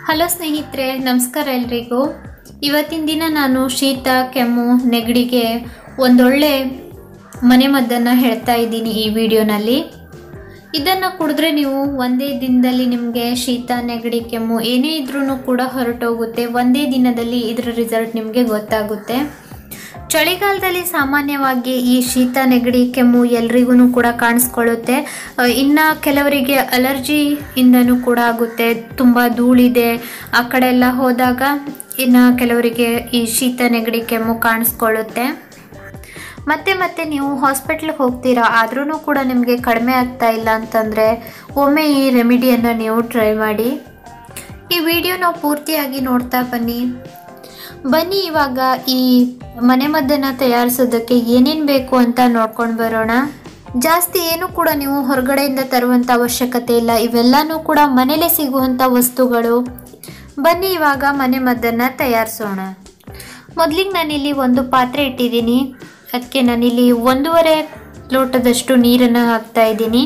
hello ಸ್ನೇಹಿತರೆ ನಮಸ್ಕಾರ ಎಲ್ರಿಗೂ ಇವತ್ತಿನ ದಿನ ನಾನು ಶೀತ ಕೆಮ್ಮು ನೆಗಡಿಗೆ ಒಂದೊಳ್ಳೆ ಮನೆಮದ್ದನ್ನು ಹೇಳ್ತಾ ಇದ್ದೀನಿ ಈ ವಿಡಿಯೋನಲ್ಲಿ ಇದನ್ನು ಕುಡಿದ್ರೆ ನೀವು ಒಂದೇ ದಿನದಲ್ಲಿ ನಿಮಗೆ ಶೀತ ನೆಗಡಿ ಕೆಮ್ಮು ಏನೇ ಇದ್ರೂ ಕೂಡ ಹೊರಟೋಗುತ್ತೆ ಒಂದೇ ದಿನದಲ್ಲಿ ಇದರ ರಿಸಲ್ಟ್ ನಿಮಗೆ ಗೊತ್ತಾಗುತ್ತೆ ಚಳಿಗಾಲದಲ್ಲಿ ಸಾಮಾನ್ಯವಾಗಿ ಈ ಶೀತ ನೆಗಡಿ ಕೆಮ್ಮು ಎಲ್ರಿಗೂ ಕೂಡ ಕಾಣಿಸ್ಕೊಳ್ಳುತ್ತೆ ಅ, ಇನ್ನು ಕೆಲವರಿಗೆ ಅಲರ್ಜಿ ಇಂದನೂ ಕೂಡ ಆಗುತ್ತೆ ತುಂಬ ಧೂಳಿದೆ ಆ ಕಡೆ ಎಲ್ಲ ಹೋದಾಗ ಇನ್ನು ಕೆಲವರಿಗೆ ಈ ಶೀತ ನೆಗಡಿ ಕೆಮ್ಮು ಕಾಣಿಸ್ಕೊಳ್ಳುತ್ತೆ ಮತ್ತೆ ಮತ್ತೆ ನೀವು ಹಾಸ್ಪಿಟ್ಲಿಗೆ ಹೋಗ್ತೀರಾ ಆದ್ರೂ ಕೂಡ ನಿಮಗೆ ಕಡಿಮೆ ಆಗ್ತಾ ಇಲ್ಲ ಅಂತಂದರೆ ಒಮ್ಮೆ ಈ ರೆಮಿಡಿಯನ್ನು ನೀವು ಟ್ರೈ ಮಾಡಿ ಈ ವಿಡಿಯೋನ ಪೂರ್ತಿಯಾಗಿ ನೋಡ್ತಾ ಬನ್ನಿ ಬನ್ನಿ ಇವಾಗ ಈ ಮನೆಮದ್ದನ್ನು ತಯಾರಿಸೋದಕ್ಕೆ ಏನೇನು ಬೇಕು ಅಂತ ನೋಡ್ಕೊಂಡು ಬರೋಣ ಜಾಸ್ತಿ ಏನು ಕೂಡ ನೀವು ಹೊರಗಡೆಯಿಂದ ತರುವಂಥ ಅವಶ್ಯಕತೆ ಇಲ್ಲ ಇವೆಲ್ಲನೂ ಕೂಡ ಮನೇಲೇ ಸಿಗುವಂಥ ವಸ್ತುಗಳು ಬನ್ನಿ ಇವಾಗ ಮನೆಮದ್ದನ್ನು ತಯಾರಿಸೋಣ ಮೊದಲಿಗೆ ನಾನಿಲ್ಲಿ ಒಂದು ಪಾತ್ರೆ ಇಟ್ಟಿದ್ದೀನಿ ಅದಕ್ಕೆ ನಾನಿಲ್ಲಿ ಒಂದೂವರೆ ಲೋಟದಷ್ಟು ನೀರನ್ನು ಹಾಕ್ತಾ ಇದ್ದೀನಿ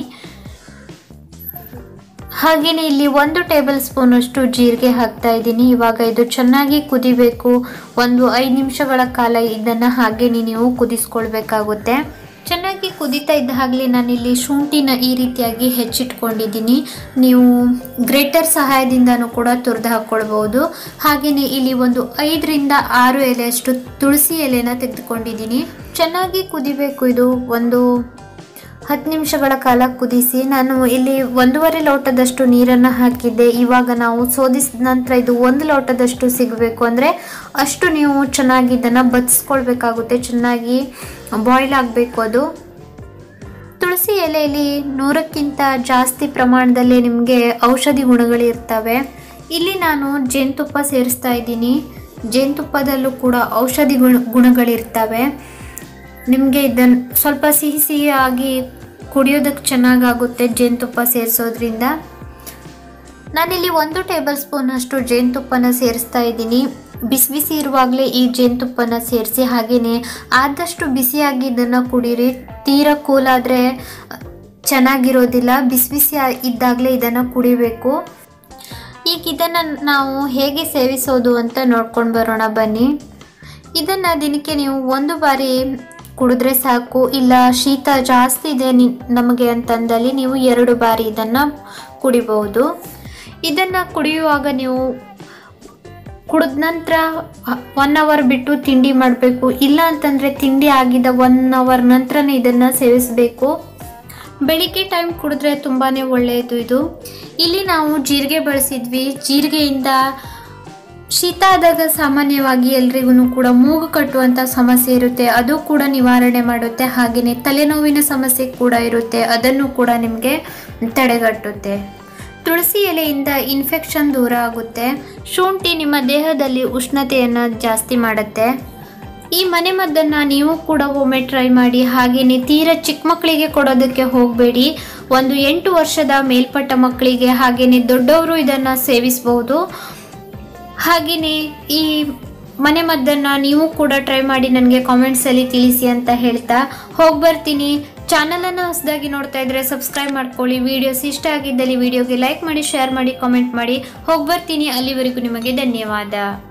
ಹಾಗೆಯೇ ಇಲ್ಲಿ ಒಂದು ಟೇಬಲ್ ಸ್ಪೂನ್ ಅಷ್ಟು ಜೀರಿಗೆ ಹಾಕ್ತಾ ಇದ್ದೀನಿ ಇವಾಗ ಇದು ಚೆನ್ನಾಗಿ ಕುದಿಬೇಕು ಒಂದು ಐದು ನಿಮಿಷಗಳ ಕಾಲ ಇದನ್ನು ಹಾಗೇನೆ ನೀವು ಕುದಿಸ್ಕೊಳ್ಬೇಕಾಗುತ್ತೆ ಚೆನ್ನಾಗಿ ಕುದೀತಾ ಇದ್ದ ಹಾಗಲೇ ನಾನಿಲ್ಲಿ ಶುಂಠಿನ ಈ ರೀತಿಯಾಗಿ ಹೆಚ್ಚಿಟ್ಕೊಂಡಿದ್ದೀನಿ ನೀವು ಗ್ರೇಟರ್ ಸಹಾಯದಿಂದನೂ ಕೂಡ ತುರಿದು ಹಾಕ್ಕೊಳ್ಬೋದು ಹಾಗೆಯೇ ಇಲ್ಲಿ ಒಂದು ಐದರಿಂದ ಆರು ಎಲೆಯಷ್ಟು ತುಳಸಿ ಎಲೆನ ತೆಗೆದುಕೊಂಡಿದ್ದೀನಿ ಚೆನ್ನಾಗಿ ಕುದಿಬೇಕು ಇದು ಒಂದು ಹತ್ತು ನಿಮಿಷಗಳ ಕಾಲ ಕುದಿಸಿ ನಾನು ಇಲ್ಲಿ ಒಂದೂವರೆ ಲೋಟದಷ್ಟು ನೀರನ್ನು ಹಾಕಿದ್ದೆ ಇವಾಗ ನಾವು ಸೋದಿಸಿದ ನಂತರ ಇದು ಒಂದು ಲೋಟದಷ್ಟು ಸಿಗಬೇಕು ಅಂದರೆ ಅಷ್ಟು ನೀವು ಚೆನ್ನಾಗಿ ಇದನ್ನು ಬದಿಸ್ಕೊಳ್ಬೇಕಾಗುತ್ತೆ ಚೆನ್ನಾಗಿ ಬಾಯ್ಲ್ ಆಗಬೇಕು ಅದು ತುಳಸಿ ಎಲೆಯಲ್ಲಿ ನೂರಕ್ಕಿಂತ ಜಾಸ್ತಿ ಪ್ರಮಾಣದಲ್ಲಿ ನಿಮಗೆ ಔಷಧಿ ಗುಣಗಳಿರ್ತವೆ ಇಲ್ಲಿ ನಾನು ಜೇನುತುಪ್ಪ ಸೇರಿಸ್ತಾ ಇದ್ದೀನಿ ಜೇನುತುಪ್ಪದಲ್ಲೂ ಕೂಡ ಔಷಧಿ ಗುಣ ಗುಣಗಳಿರ್ತವೆ ನಿಮಗೆ ಇದನ್ನು ಸ್ವಲ್ಪ ಸಿಹಿ ಸಿಹಿಯಾಗಿ ಕುಡಿಯೋದಕ್ಕೆ ಚೆನ್ನಾಗಾಗುತ್ತೆ ಜೇನುತುಪ್ಪ ಸೇರಿಸೋದ್ರಿಂದ ನಾನಿಲ್ಲಿ ಒಂದು ಟೇಬಲ್ ಸ್ಪೂನ್ ಅಷ್ಟು ಜೇನುತುಪ್ಪನ ಸೇರಿಸ್ತಾ ಇದ್ದೀನಿ ಬಿಸಿ ಬಿಸಿ ಇರುವಾಗಲೇ ಈ ಜೇನುತುಪ್ಪನ ಸೇರಿಸಿ ಹಾಗೆಯೇ ಆದಷ್ಟು ಬಿಸಿಯಾಗಿ ಇದನ್ನು ಕುಡೀರಿ ತೀರಾ ಕೂಲಾದರೆ ಚೆನ್ನಾಗಿರೋದಿಲ್ಲ ಬಿಸಿ ಬಿಸಿ ಇದ್ದಾಗಲೇ ಇದನ್ನು ಕುಡಿಬೇಕು ಈಗ ಇದನ್ನು ನಾವು ಹೇಗೆ ಸೇವಿಸೋದು ಅಂತ ನೋಡ್ಕೊಂಡು ಬರೋಣ ಬನ್ನಿ ಇದನ್ನು ದಿನಕ್ಕೆ ನೀವು ಒಂದು ಬಾರಿ ಕುಡಿದ್ರೆ ಸಾಕು ಇಲ್ಲ ಶೀತ ಜಾಸ್ತಿ ಇದೆ ನಿ- ನಮಗೆ ಅಂತಂದಲ್ಲಿ ನೀವು ಎರಡು ಬಾರಿ ಇದನ್ನು ಕುಡಿಬಹುದು ಇದನ್ನು ಕುಡಿಯುವಾಗ ನೀವು ಕುಡಿದ ನಂತರ ಒನ್ ಅವರ್ ಬಿಟ್ಟು ತಿಂಡಿ ಮಾಡಬೇಕು ಇಲ್ಲ ಅಂತಂದರೆ ತಿಂಡಿ ಆಗಿದ್ದ ಒನ್ ಅವರ್ ನಂತರನೇ ಇದನ್ನು ಸೇವಿಸಬೇಕು ಬೆಳಿಗ್ಗೆ ಟೈಮ್ ಕುಡಿದ್ರೆ ತುಂಬಾ ಒಳ್ಳೆಯದು ಇದು ಇಲ್ಲಿ ನಾವು ಜೀರಿಗೆ ಬಳಸಿದ್ವಿ ಜೀರಿಗೆಯಿಂದ ಶೀತ ಆದಾಗ ಸಾಮಾನ್ಯವಾಗಿ ಎಲ್ರಿಗೂ ಕೂಡ ಮೂಗು ಕಟ್ಟುವಂಥ ಸಮಸ್ಯೆ ಇರುತ್ತೆ ಅದು ಕೂಡ ನಿವಾರಣೆ ಮಾಡುತ್ತೆ ಹಾಗೆಯೇ ತಲೆನೋವಿನ ಸಮಸ್ಯೆ ಕೂಡ ಇರುತ್ತೆ ಅದನ್ನು ಕೂಡ ನಿಮಗೆ ತಡೆಗಟ್ಟುತ್ತೆ ತುಳಸಿ ಎಲೆಯಿಂದ ಇನ್ಫೆಕ್ಷನ್ ದೂರ ಆಗುತ್ತೆ ಶುಂಠಿ ನಿಮ್ಮ ದೇಹದಲ್ಲಿ ಉಷ್ಣತೆಯನ್ನು ಜಾಸ್ತಿ ಮಾಡುತ್ತೆ ಈ ಮನೆಮದ್ದನ್ನು ನೀವು ಕೂಡ ಒಮ್ಮೆ ಟ್ರೈ ಮಾಡಿ ಹಾಗೆಯೇ ತೀರಾ ಚಿಕ್ಕ ಮಕ್ಕಳಿಗೆ ಕೊಡೋದಕ್ಕೆ ಹೋಗಬೇಡಿ ಒಂದು ಎಂಟು ವರ್ಷದ ಮೇಲ್ಪಟ್ಟ ಮಕ್ಕಳಿಗೆ ಹಾಗೆಯೇ ದೊಡ್ಡವರು ಇದನ್ನು ಸೇವಿಸಬಹುದು ಹಾಗೆಯೇ ಈ ಮನೆಮದ್ದನ್ನು ನೀವು ಕೂಡ ಟ್ರೈ ಮಾಡಿ ನನಗೆ ಕಾಮೆಂಟ್ಸಲ್ಲಿ ತಿಳಿಸಿ ಅಂತ ಹೇಳ್ತಾ ಹೋಗಿ ಬರ್ತೀನಿ ಚಾನಲನ್ನು ಹೊಸದಾಗಿ ನೋಡ್ತಾ ಇದ್ರೆ ಸಬ್ಸ್ಕ್ರೈಬ್ ಮಾಡ್ಕೊಳ್ಳಿ ವಿಡಿಯೋಸ್ ಇಷ್ಟ ಆಗಿದ್ದಲ್ಲಿ ವಿಡಿಯೋಗೆ ಲೈಕ್ ಮಾಡಿ ಶೇರ್ ಮಾಡಿ ಕಾಮೆಂಟ್ ಮಾಡಿ ಹೋಗಿ ಬರ್ತೀನಿ ಅಲ್ಲಿವರೆಗೂ ನಿಮಗೆ ಧನ್ಯವಾದ